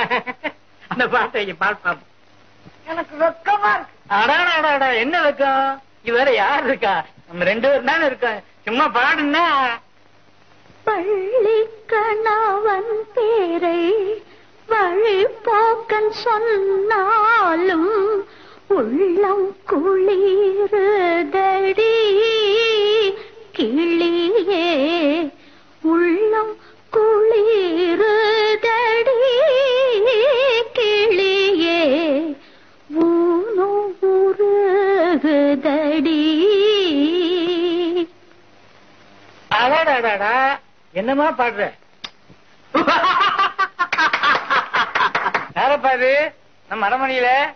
அந்த பாட்டை இங்க பாட்டு பாப்போம் எனக்கு வெக்கமா இருக்கு அடாடா அடாடா என்ன வெக்கம் இது வேற யார் இருக்கா நம்ம ரெண்டு பேரும் தானே இருக்கோம் சும்மா பாடுன்னா பள்ளி கணவன் பேரை வழிபோக்கன் சொன்னாலும் உள்ளம் குளிருதடி கிளியே உள்ளம் குளிருதடி கிளியே ஊனோ உருகுதடி அடாடாடாடா என்னமா பாடுற யாரப்பா இது நம்ம அரமணியில